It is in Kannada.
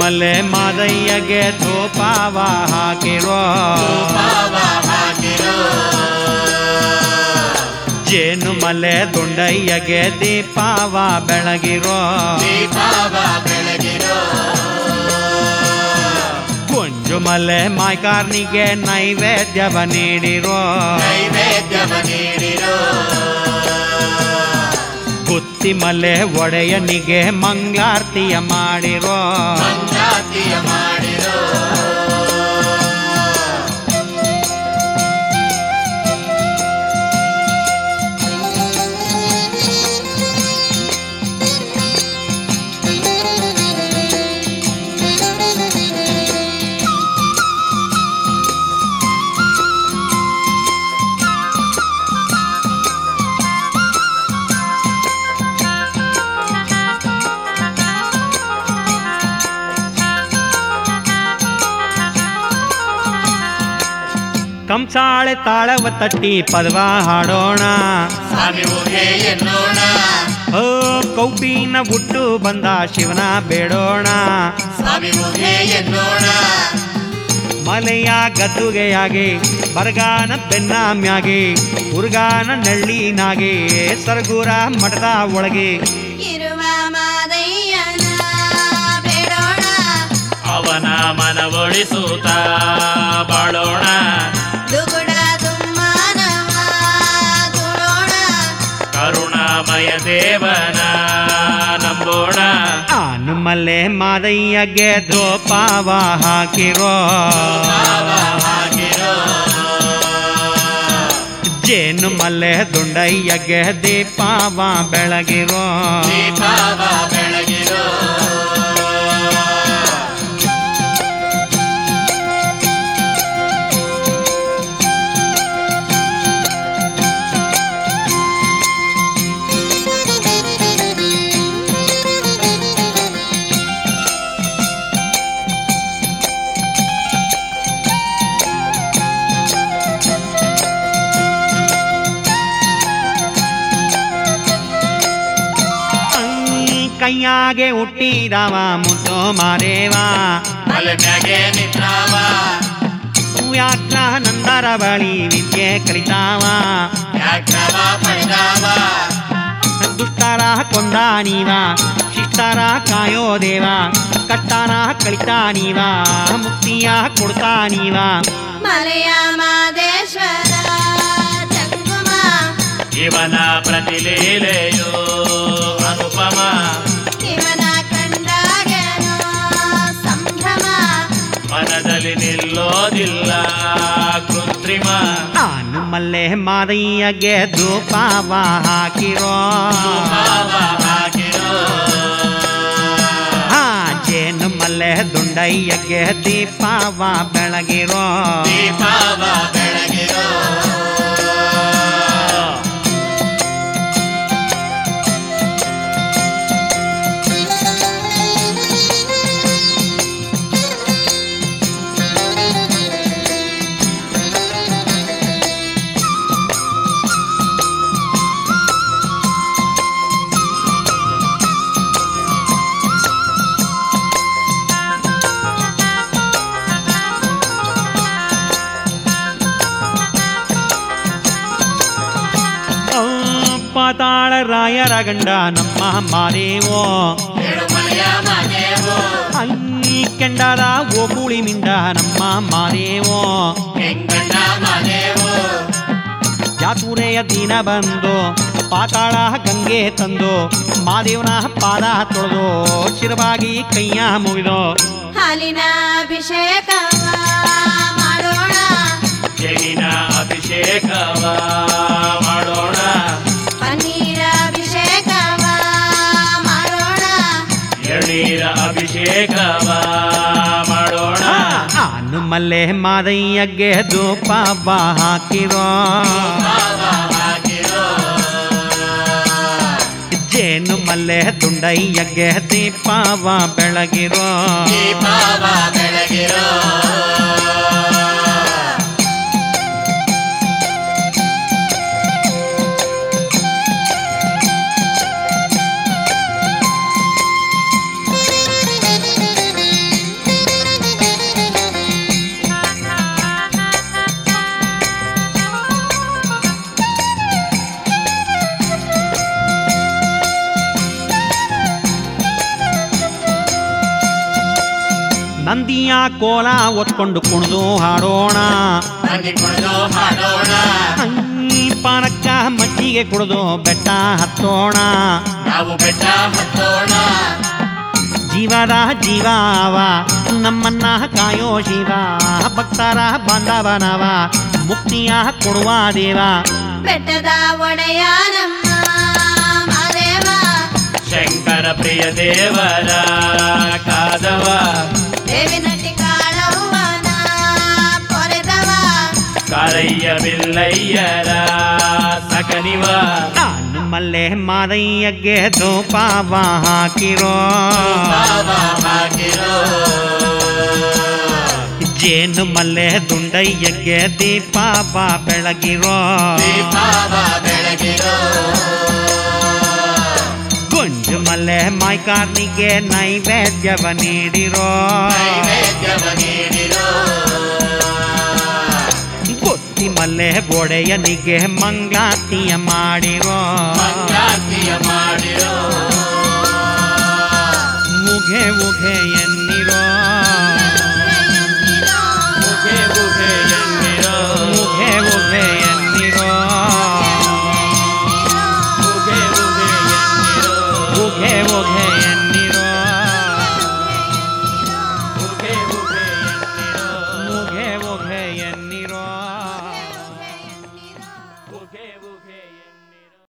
ಮಲೆ ಮಾದಯ್ಯಗೆ ಧೂಪವ ಹಾಕಿರೋ ಪಾವ ಹಾಕಿರೋ ಜೇನು ಮಲೆ ದುಂಡಯ್ಯಗೆ ದೀಪವ ಬೆಳಗಿರೋ ದೀಪಾವ ಬೆಳಗಿರೋ ಕುಂಜು ಮಲೆ ಮಾಯ್ಕಾರ್ನಿಗೆ ನೈವೇದ್ಯವ ನೀಡಿರೋ ನೈವೇದ್ಯವ ನೀಡಿರೋ ಗುತ್ತಿ ಮಲೆ ಒಡೆಯನಿಗೆ ಮಂಗಳಾರ್ತಿಯ ಮಾಡಿರೋ ಮಂಜಾತಿಯ ಮಾಡಿರೋ ಕಂಸಾಳೆ ತಾಳವ ತಟ್ಟಿ ಪದವ ಹಾಡೋಣ ಸ್ವಾಮಿ ಊಹೆ ಎನ್ನೋಣ ಓ ಕೌಪಿನ ಹುಟ್ಟು ಬಂದ ಶಿವನ ಬೇಡೋಣ ಸ್ವಾಮಿ ಊಹೆ ಎನ್ನೋಣ ಮಲೆಯ ಗದ್ದುಗೆಯಾಗಿ ಬರಗಾನ ಬೆನ್ನಾಮ್ಯಾಗಿ ಉರ್ಗಾನ ನೆಳ್ಳಿನಾಗಿ ಸರ್ಗೂರ ಮಠದ ಒಳಗೆ ಇರುವ ಮಾದಯ್ಯನ ಬೇಡೋಣ ಅವನ ಮನವೊಳಿಸುತ್ತ ಬಾಳೋಣ ದುಗುಡ ದುಮ್ಮಾನವ ತುಳೋಣ ಕರುಣಾಮಯ ದೇವನ ನಂಬೋಣ ಆನು ಮಲೆ ಮಾದಯ್ಯಗೆ ಧೋಪಾವ ಹಾಕಿರೋ ಪಾವ ಹಾಕಿರೋ ಜೇನು ಮಲೆ ದುಂಡಯ್ಯಗೆ ದೀಪಾವ ಬೆಳಗಿರೋ ದೀಪಾವ ಬೆಳಗಿರೋ ಐ ಕೈಯಾಗೆ ಹುಟ್ಟಿದವ ಮುದ್ದೋ ಮಾರೇವ ಮಲೆ ಮ್ಯಾಗೆ ನಿಂತಾವ ವ್ಯಾಘ್ರ ನಂದರ ಬಳಿ ವಿದ್ಯೆ ಕಲಿತಾವ ಯಾಕ್ರವ ಪಡೆದಾವ ದುಷ್ಟರ ಕೊಂದ ನೀವ ಶಿಷ್ಟರ ಕಾಯೋ ದೇವ ಕಟ್ಟನ ಕಳಿತಾ ನೀವ ಮುಕ್ತಿಯ ಕೊಡ್ತಾ ನೀವ ಮಲೆಯ ಮಾದೇಶ್ವರ ಚಂಗುಮ ಇವನ ಪ್ರತಿಲೀಲೆಯೋ ಅನುಪಮ ಇವನ ಕಂಡಾಗೇನೋ ಸಂಭ್ರಮ ಮನದಲ್ಲಿ ನಿಲ್ಲೋದಿಲ್ಲ ಕೃತ್ರಿಮ ಆನು ಮಲ್ಲೆ ಮಾದಯ್ಯಗೆ ಧೂಪವ ಹಾಕಿರೋ ಭಾವ ಹಾಕಿರೋ ಆ ಜೇನು ಮಲ್ಲೆ ದುಂಡಯ್ಯಗೆ ದೀಪವ ಬೆಳಗಿರೋ ದೀಪಾವ ಬೆಳಗಿರೋ ಆ, ಪಾತಾಳ ರಾಯರ ಗಂಡ ನಮ್ಮ ಮಾದೇವೋ ಏಳುಮಲೆಯ ಮನೆಯೋ ಐ ಕೆಂಡದ ಓಕುಳಿ ಮಿಂಡ ನಮ್ಮ ಮಾದೇವೋ ಹೆಂಗಣ್ಣ ಮನೆಯೋ ಜಾತುರೆಯ ದಿನ ಬಂದು ಪಾತಾಳ ಗಂಗೆ ತಂದು ಮಾದೇವನ ಪಾದ ತೊಳೆದು ಶಿರವಾಗಿ ಕೈಯ ಮುಗಿದು ಹಾಲಿನ ಅಭಿಷೇಕವ ಮಾಡೋಣ ಜಗಿನ ಅಭಿಷೇಕವ ಮಾಡೋಣ ಪನ್ನೀರ ಅಭಿಷೇಕವ ಮಾಡೋಣ ಎಳೀರ ಅಭಿಷೇಕವ ಮಾಡೋಣ ಆನು ಮಲ್ಲೆ ಮಾದಯ್ಯಗೆ ಧೂಪವ ಹಾಕಿರೋ ಭಾವ ಹಾಕಿರೋ ಜೇನು ಮಲ್ಲೆ ದುಂಡಯ್ಯಗೆ ದೀಪವ ಬೆಳಗಿರೋ ದೀಪಾವ ಬೆಳಗಿರೋ ನಂದಿಯ ಕೋಲ ಒತ್ಕೊಂಡು ಕುಣಿದು ಹಾಡೋಣ ಬನ್ನಿ ಕುಣಿದು ಹಾಡೋಣ ಈ ಪಾನಕ್ಕ ಮಜ್ಜಿಗೆ ಕುಡಿದು ಬೆಟ್ಟ ಹತ್ತೋಣ ನಾವು ಬೆಟ್ಟ ಹತ್ತೋಣ ಜೀವದ ಜೀವಾವ ನಮ್ಮನ್ನ ಕಾಯೋ ಶಿವ ಭಕ್ತರ ಬಾಂಧವನವ ಮುಕ್ತಿಯ ಕೊಡುವ ದೇವ ಬೆಟ್ಟದ ಒಡೆಯ ನಮ್ಮ ಮಾದೇವ ಶಂಕರ ಪ್ರಿಯ ದೇವರ ಕಾದವ ದೇವಿ ನಟಿ ಕಾಳವ್ವನ ಪೊರೆದವ ಕಾರಯ್ಯ ಬಿಲ್ಲಯ್ಯರ ಸಕನಿವ ನಾನು ಮಲ್ಲೆ ಮಾದಯ್ಯಗೆ ಧೂಪವ ಹಾಕಿರೋ ಪಾವ ಹಾಕಿರೋ ಜೇನು ಮಲ್ಲೆ ದುಂಡಯ್ಯಗೆ ದೀಪವ ಬೆಳಗಿರೋ ದೀಪಾವ ಬೆಳಗಿರೋ ಗುಂಜು ಮಲ್ಲೆ ಮೈಕಾರ್ನಿಗೆ ನೈವೇದ್ಯವ ನೀಡಿರೋ ನೈವೇದ್ಯವ ನೀಡಿರೋ ಬುತ್ತಿ ಮಲ್ಲೆ ಒಡೆಯನಿಗೆ ಮಂಗಳಾತಿಯ ಮಾಡಿರೋ ಮಂಗಾತಿಯ ಮಾಡಿ